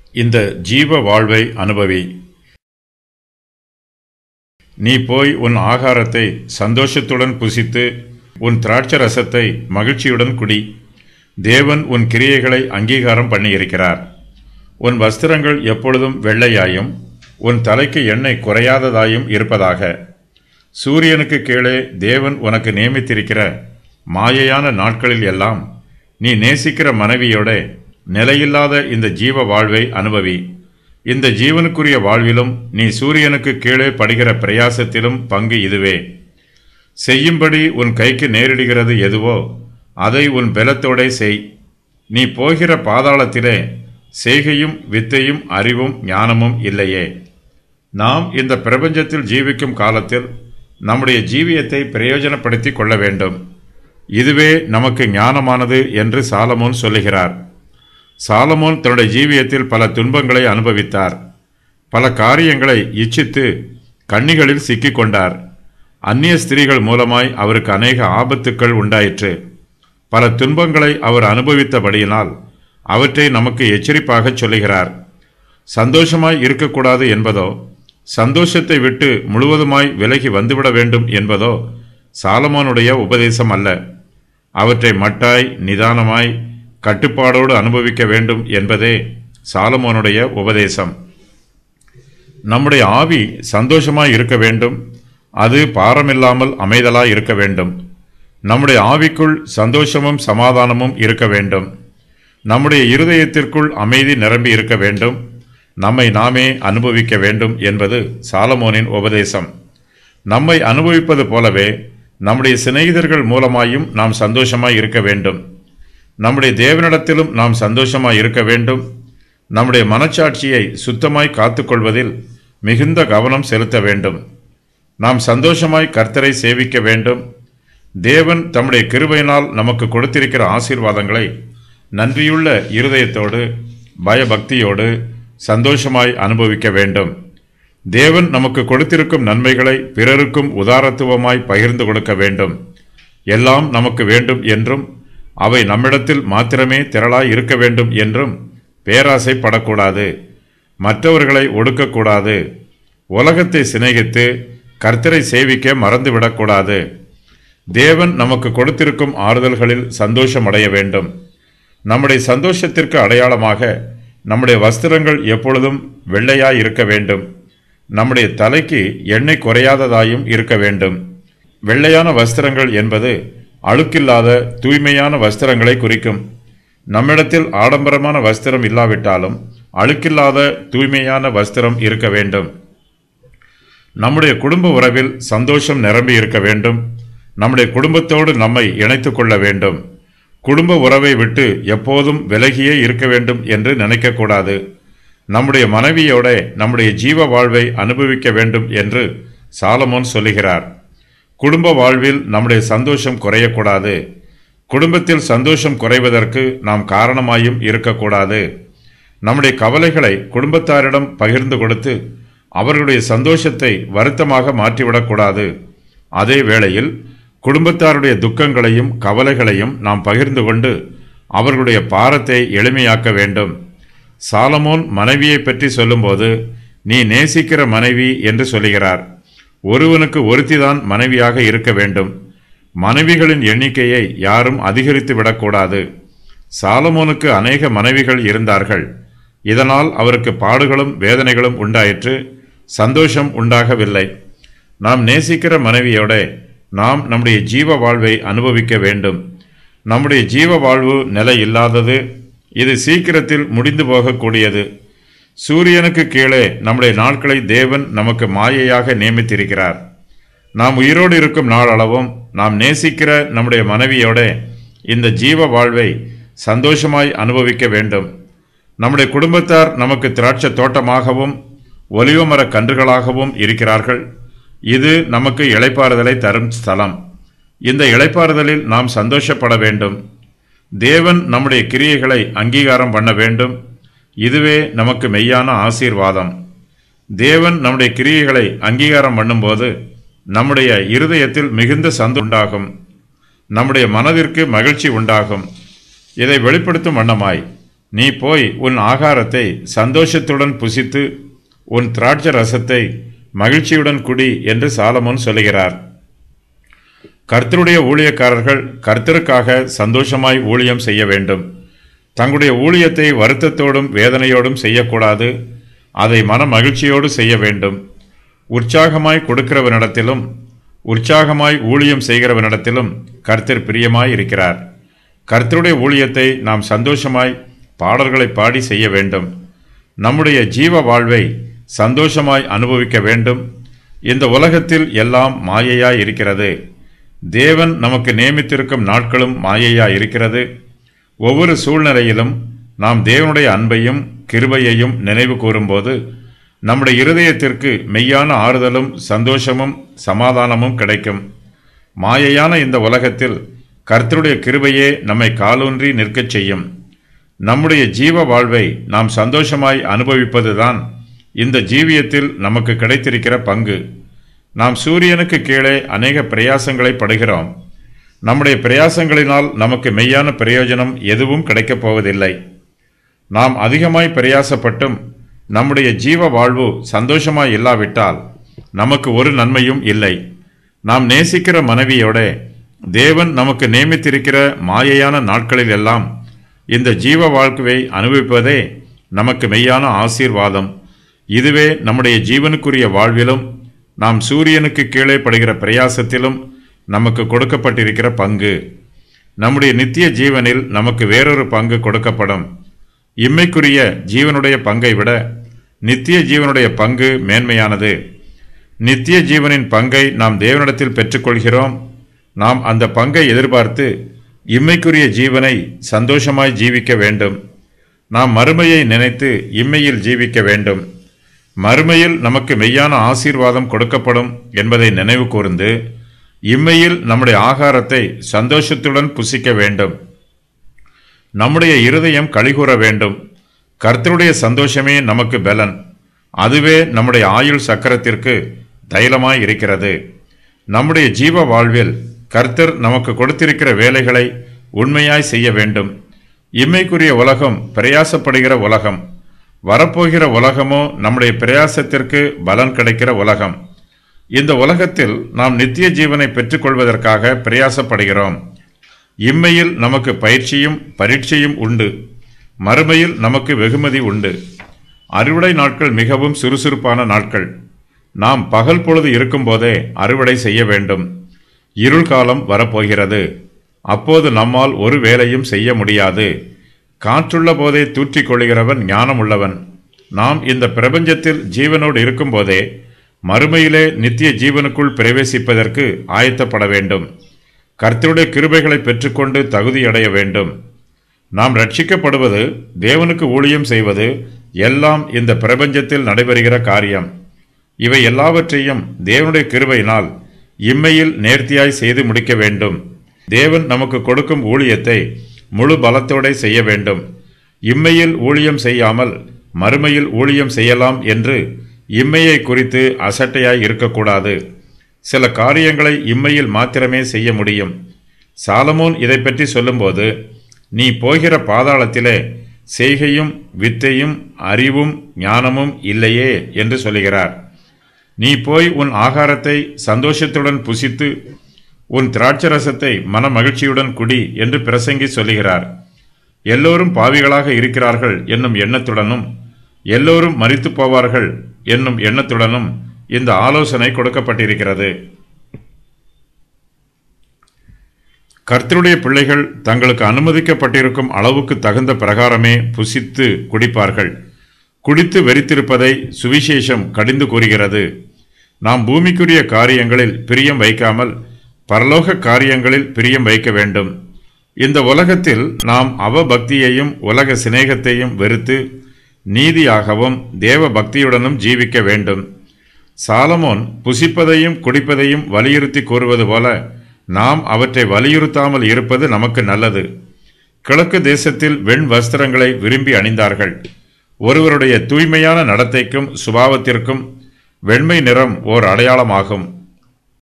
இந்த ஜீவ வாழ்வை அனுபவி நீ போய் உன் ஆகாரத்தை சந்தோஷத்துடன் புசித்து உன் திராட்சை ரசத்தை மகிழ்ச்சியுடன் குடி தேவன் உன் கிரியைகளை அங்கீகாரம் பண்ணியிருக்கிறார் உன் வஸ்திரங்கள் எப்பொழுதும் வெள்ளையாயும் உன் தலைக்கு எண்ணெய் குறையாததாயும் இருப்பதாக சூரியனுக்கு கீழே தேவன் உனக்கு நியமித்திருக்கிற மாயையான நாட்களில் எல்லாம் நீ நேசிக்கிற மனைவியோட நிலையில்லாத இந்த ஜீவ வாழ்வை அனுபவி இந்த ஜீவனுக்குரிய வாழ்விலும் நீ சூரியனுக்கு கீழே படுகிற பிரயாசத்திலும் பங்கு இதுவே செய்யும்படி உன் கைக்கு நேரிடுகிறது எதுவோ அதை உன் பலத்தோடே செய் நீ போகிற பாதாளத்திலே செய்கையும் வித்தையும் அறிவும் ஞானமும் இல்லையே நாம் இந்த பிரபஞ்சத்தில் ஜீவிக்கும் காலத்தில் நம்முடைய ஜீவியத்தை பிரயோஜனப்படுத்திக் கொள்ள வேண்டும் இதுவே நமக்கு ஞானமானது என்று சாலமோன் சொல்லுகிறார் சாலமோன் தன்னுடைய ஜீவியத்தில் பல துன்பங்களை அனுபவித்தார் பல காரியங்களை இச்சித்து கண்ணிகளில் சிக்கிக் கொண்டார் அந்நிய ஸ்திரீகள் மூலமாய் அவருக்கு அநேக ஆபத்துக்கள் உண்டாயிற்று பல துன்பங்களை அவர் அனுபவித்தபடியினால் அவற்றை நமக்கு எச்சரிப்பாகச் சொல்லுகிறார் சந்தோஷமாய் இருக்கக்கூடாது என்பதோ சந்தோஷத்தை விட்டு முழுவதுமாய் விலகி வந்துவிட வேண்டும் என்பதோ சாலமோனுடைய உபதேசம் அல்ல அவற்றை மட்டாய் நிதானமாய் கட்டுப்பாடோடு அனுபவிக்க வேண்டும் என்பதே சாலமோனுடைய உபதேசம் நம்முடைய ஆவி சந்தோஷமாய் இருக்க வேண்டும் அது பாரமில்லாமல் அமைதலாய் இருக்க வேண்டும் நம்முடைய ஆவிக்குள் சந்தோஷமும் சமாதானமும் இருக்க வேண்டும் நம்முடைய இருதயத்திற்குள் அமைதி நிரம்பி இருக்க வேண்டும் நம்மை நாமே அனுபவிக்க வேண்டும் என்பது சாலமோனின் உபதேசம் நம்மை அனுபவிப்பது போலவே நம்முடைய சிநேகிதர்கள் மூலமாயும் நாம் சந்தோஷமாய் இருக்க வேண்டும் நம்முடைய தேவனிடத்திலும் நாம் சந்தோஷமாய் இருக்க வேண்டும் நம்முடைய மனச்சாட்சியை சுத்தமாய் காத்துக்கொள்வதில் மிகுந்த கவனம் செலுத்த வேண்டும் நாம் சந்தோஷமாய் கர்த்தரை சேவிக்க வேண்டும் தேவன் தம்முடைய கிருபையினால் நமக்கு கொடுத்திருக்கிற ஆசீர்வாதங்களை நன்றியுள்ள இருதயத்தோடு பயபக்தியோடு சந்தோஷமாய் அனுபவிக்க வேண்டும் தேவன் நமக்கு கொடுத்திருக்கும் நன்மைகளை பிறருக்கும் உதாரத்துவமாய் பகிர்ந்து கொடுக்க வேண்டும் எல்லாம் நமக்கு வேண்டும் என்றும் அவை நம்மிடத்தில் மாத்திரமே திரளாய் இருக்க வேண்டும் என்றும் பேராசைப்படக்கூடாது மற்றவர்களை ஒடுக்கக்கூடாது உலகத்தை சிநேகித்து கர்த்தரை சேவிக்க மறந்துவிடக்கூடாது தேவன் நமக்கு கொடுத்திருக்கும் ஆறுதல்களில் சந்தோஷம் அடைய வேண்டும் நம்முடைய சந்தோஷத்திற்கு அடையாளமாக நம்முடைய வஸ்திரங்கள் எப்பொழுதும் வெள்ளையாய் இருக்க வேண்டும் நம்முடைய தலைக்கு எண்ணெய் குறையாததாயும் இருக்க வேண்டும் வெள்ளையான வஸ்திரங்கள் என்பது அழுக்கில்லாத தூய்மையான வஸ்திரங்களை குறிக்கும் நம்மிடத்தில் ஆடம்பரமான வஸ்திரம் இல்லாவிட்டாலும் அழுக்கில்லாத தூய்மையான வஸ்திரம் இருக்க வேண்டும் நம்முடைய குடும்ப உறவில் சந்தோஷம் நிரம்பி இருக்க வேண்டும் நம்முடைய குடும்பத்தோடு நம்மை இணைத்துக் கொள்ள வேண்டும் குடும்ப உறவை விட்டு எப்போதும் விலகியே இருக்க வேண்டும் என்று நினைக்கக்கூடாது நம்முடைய மனைவியோட நம்முடைய ஜீவ வாழ்வை அனுபவிக்க வேண்டும் என்று சாலமோன் சொல்லுகிறார் குடும்ப வாழ்வில் நம்முடைய சந்தோஷம் குறையக்கூடாது குடும்பத்தில் சந்தோஷம் குறைவதற்கு நாம் காரணமாயும் இருக்கக்கூடாது நம்முடைய கவலைகளை குடும்பத்தாரிடம் பகிர்ந்து கொடுத்து அவர்களுடைய சந்தோஷத்தை வருத்தமாக மாற்றிவிடக்கூடாது அதே வேளையில் குடும்பத்தாருடைய துக்கங்களையும் கவலைகளையும் நாம் பகிர்ந்து கொண்டு அவர்களுடைய பாரத்தை எளிமையாக்க வேண்டும் சாலமோன் மனைவியை பற்றி சொல்லும்போது நீ நேசிக்கிற மனைவி என்று சொல்லுகிறார் ஒருவனுக்கு ஒருத்திதான் மனைவியாக இருக்க வேண்டும் மனைவிகளின் எண்ணிக்கையை யாரும் அதிகரித்து விடக்கூடாது சாலமோனுக்கு அநேக மனைவிகள் இருந்தார்கள் இதனால் அவருக்கு பாடுகளும் வேதனைகளும் உண்டாயிற்று சந்தோஷம் உண்டாகவில்லை நாம் நேசிக்கிற மனைவியோட நாம் நம்முடைய ஜீவ வாழ்வை அனுபவிக்க வேண்டும் நம்முடைய ஜீவ வாழ்வு நிலை இல்லாதது இது சீக்கிரத்தில் முடிந்து போகக்கூடியது சூரியனுக்கு கீழே நம்முடைய நாட்களை தேவன் நமக்கு மாயையாக நியமித்திருக்கிறார் நாம் உயிரோடு இருக்கும் நாள் அளவும் நாம் நேசிக்கிற நம்முடைய மனைவியோட இந்த ஜீவ வாழ்வை சந்தோஷமாய் அனுபவிக்க வேண்டும் நம்முடைய குடும்பத்தார் நமக்கு திராட்சை தோட்டமாகவும் ஒலிவமர கன்றுகளாகவும் இருக்கிறார்கள் இது நமக்கு இளைப்பாறுதலை தரும் ஸ்தலம் இந்த இளைப்பாறுதலில் நாம் சந்தோஷப்பட வேண்டும் தேவன் நம்முடைய கிரியைகளை அங்கீகாரம் பண்ண வேண்டும் இதுவே நமக்கு மெய்யான ஆசீர்வாதம் தேவன் நம்முடைய கிரியைகளை அங்கீகாரம் பண்ணும்போது நம்முடைய இருதயத்தில் மிகுந்த சந்து உண்டாகும் நம்முடைய மனதிற்கு மகிழ்ச்சி உண்டாகும் இதை வெளிப்படுத்தும் வண்ணமாய் நீ போய் உன் ஆகாரத்தை சந்தோஷத்துடன் புசித்து உன் திராட்சை ரசத்தை மகிழ்ச்சியுடன் குடி என்று சாலமோன் சொல்லுகிறார் கர்த்தருடைய ஊழியக்காரர்கள் கர்த்தருக்காக சந்தோஷமாய் ஊழியம் செய்ய வேண்டும் தங்களுடைய ஊழியத்தை வருத்தத்தோடும் வேதனையோடும் செய்யக்கூடாது அதை மன மகிழ்ச்சியோடு செய்ய வேண்டும் உற்சாகமாய் கொடுக்கிறவனிடத்திலும் உற்சாகமாய் ஊழியம் செய்கிறவனிடத்திலும் கர்த்தர் பிரியமாய் இருக்கிறார் கர்த்தருடைய ஊழியத்தை நாம் சந்தோஷமாய் பாடல்களை பாடி செய்ய வேண்டும் நம்முடைய ஜீவ வாழ்வை சந்தோஷமாய் அனுபவிக்க வேண்டும் இந்த உலகத்தில் எல்லாம் மாயையாய் இருக்கிறது தேவன் நமக்கு நியமித்திருக்கும் நாட்களும் மாயையாய் இருக்கிறது ஒவ்வொரு சூழ்நிலையிலும் நாம் தேவனுடைய அன்பையும் கிருபையையும் நினைவு கூறும்போது நம்முடைய இருதயத்திற்கு மெய்யான ஆறுதலும் சந்தோஷமும் சமாதானமும் கிடைக்கும் மாயையான இந்த உலகத்தில் கர்த்தருடைய கிருபையே நம்மை காலூன்றி நிற்கச் செய்யும் நம்முடைய ஜீவ வாழ்வை நாம் சந்தோஷமாய் அனுபவிப்பதுதான் இந்த ஜீவியத்தில் நமக்கு கிடைத்திருக்கிற பங்கு நாம் சூரியனுக்கு கீழே அநேக பிரயாசங்களை படுகிறோம் நம்முடைய பிரயாசங்களினால் நமக்கு மெய்யான பிரயோஜனம் எதுவும் கிடைக்கப் போவதில்லை நாம் அதிகமாய் பிரயாசப்பட்டும் நம்முடைய ஜீவ வாழ்வு சந்தோஷமாய் இல்லாவிட்டால் நமக்கு ஒரு நன்மையும் இல்லை நாம் நேசிக்கிற மனைவியோட தேவன் நமக்கு நியமித்திருக்கிற மாயையான நாட்களில் எல்லாம் இந்த ஜீவ வாழ்க்கையை அனுபவிப்பதே நமக்கு மெய்யான ஆசீர்வாதம் இதுவே நம்முடைய ஜீவனுக்குரிய வாழ்விலும் நாம் சூரியனுக்கு கீழே படுகிற பிரயாசத்திலும் நமக்கு கொடுக்கப்பட்டிருக்கிற பங்கு நம்முடைய நித்திய ஜீவனில் நமக்கு வேறொரு பங்கு கொடுக்கப்படும் இம்மைக்குரிய ஜீவனுடைய பங்கை விட நித்திய ஜீவனுடைய பங்கு மேன்மையானது நித்திய ஜீவனின் பங்கை நாம் தேவனிடத்தில் பெற்றுக்கொள்கிறோம் நாம் அந்த பங்கை எதிர்பார்த்து இம்மைக்குரிய ஜீவனை சந்தோஷமாய் ஜீவிக்க வேண்டும் நாம் மறுமையை நினைத்து இம்மையில் ஜீவிக்க வேண்டும் மறுமையில் நமக்கு மெய்யான ஆசீர்வாதம் கொடுக்கப்படும் என்பதை நினைவு கூர்ந்து இம்மையில் நம்முடைய ஆகாரத்தை சந்தோஷத்துடன் புசிக்க வேண்டும் நம்முடைய இருதயம் கழிகூற வேண்டும் கர்த்தருடைய சந்தோஷமே நமக்கு பலன் அதுவே நம்முடைய ஆயுள் சக்கரத்திற்கு தைலமாய் இருக்கிறது நம்முடைய ஜீவ வாழ்வில் கர்த்தர் நமக்கு கொடுத்திருக்கிற வேலைகளை உண்மையாய் செய்ய வேண்டும் இம்மைக்குரிய உலகம் பிரயாசப்படுகிற உலகம் வரப்போகிற உலகமோ நம்முடைய பிரயாசத்திற்கு பலன் கிடைக்கிற உலகம் இந்த உலகத்தில் நாம் நித்திய ஜீவனை பெற்றுக்கொள்வதற்காக பிரயாசப்படுகிறோம் இம்மையில் நமக்கு பயிற்சியும் பரீட்சையும் உண்டு மறுமையில் நமக்கு வெகுமதி உண்டு அறுவடை நாட்கள் மிகவும் சுறுசுறுப்பான நாட்கள் நாம் பகல் பொழுது இருக்கும்போதே அறுவடை செய்ய வேண்டும் இருள் காலம் வரப்போகிறது அப்போது நம்மால் ஒரு வேலையும் செய்ய முடியாது காற்றுள்ள போதே தூற்றிக் கொள்கிறவன் ஞானம் உள்ளவன் நாம் இந்த பிரபஞ்சத்தில் ஜீவனோடு இருக்கும்போதே மறுமையிலே நித்திய ஜீவனுக்குள் பிரவேசிப்பதற்கு ஆயத்தப்பட வேண்டும் கர்த்தருடைய கிருபைகளை பெற்றுக்கொண்டு தகுதியடைய வேண்டும் நாம் ரட்சிக்கப்படுவது தேவனுக்கு ஊழியம் செய்வது எல்லாம் இந்த பிரபஞ்சத்தில் நடைபெறுகிற காரியம் இவை எல்லாவற்றையும் தேவனுடைய கிருபையினால் இம்மையில் நேர்த்தியாய் செய்து முடிக்க வேண்டும் தேவன் நமக்கு கொடுக்கும் ஊழியத்தை முழு பலத்தோட செய்ய வேண்டும் இம்மையில் ஊழியம் செய்யாமல் மறுமையில் ஊழியம் செய்யலாம் என்று இம்மையை குறித்து அசட்டையாய் இருக்கக்கூடாது சில காரியங்களை இம்மையில் மாத்திரமே செய்ய முடியும் சாலமோன் இதை பற்றி சொல்லும்போது நீ போகிற பாதாளத்திலே செய்கையும் வித்தையும் அறிவும் ஞானமும் இல்லையே என்று சொல்லுகிறார் நீ போய் உன் ஆகாரத்தை சந்தோஷத்துடன் புசித்து உன் திராட்சரசத்தை மன மகிழ்ச்சியுடன் குடி என்று பிரசங்கி சொல்லுகிறார் எல்லோரும் பாவிகளாக இருக்கிறார்கள் என்னும் எண்ணத்துடனும் எல்லோரும் மரித்து போவார்கள் என்னும் எண்ணத்துடனும் இந்த ஆலோசனை கொடுக்கப்பட்டிருக்கிறது கர்த்தருடைய பிள்ளைகள் தங்களுக்கு அனுமதிக்கப்பட்டிருக்கும் அளவுக்கு தகுந்த பிரகாரமே புசித்து குடிப்பார்கள் குடித்து வெறித்திருப்பதை சுவிசேஷம் கடிந்து கூறுகிறது நாம் பூமிக்குரிய காரியங்களில் பிரியம் வைக்காமல் பரலோக காரியங்களில் பிரியம் வைக்க வேண்டும் இந்த உலகத்தில் நாம் அவபக்தியையும் உலக சிநேகத்தையும் வெறுத்து நீதியாகவும் தேவ பக்தியுடனும் ஜீவிக்க வேண்டும் சாலமோன் புசிப்பதையும் குடிப்பதையும் வலியுறுத்தி கூறுவது போல நாம் அவற்றை வலியுறுத்தாமல் இருப்பது நமக்கு நல்லது கிழக்கு தேசத்தில் வெண் வஸ்திரங்களை விரும்பி அணிந்தார்கள் ஒருவருடைய தூய்மையான நடத்தைக்கும் சுபாவத்திற்கும் வெண்மை நிறம் ஓர் அடையாளமாகும்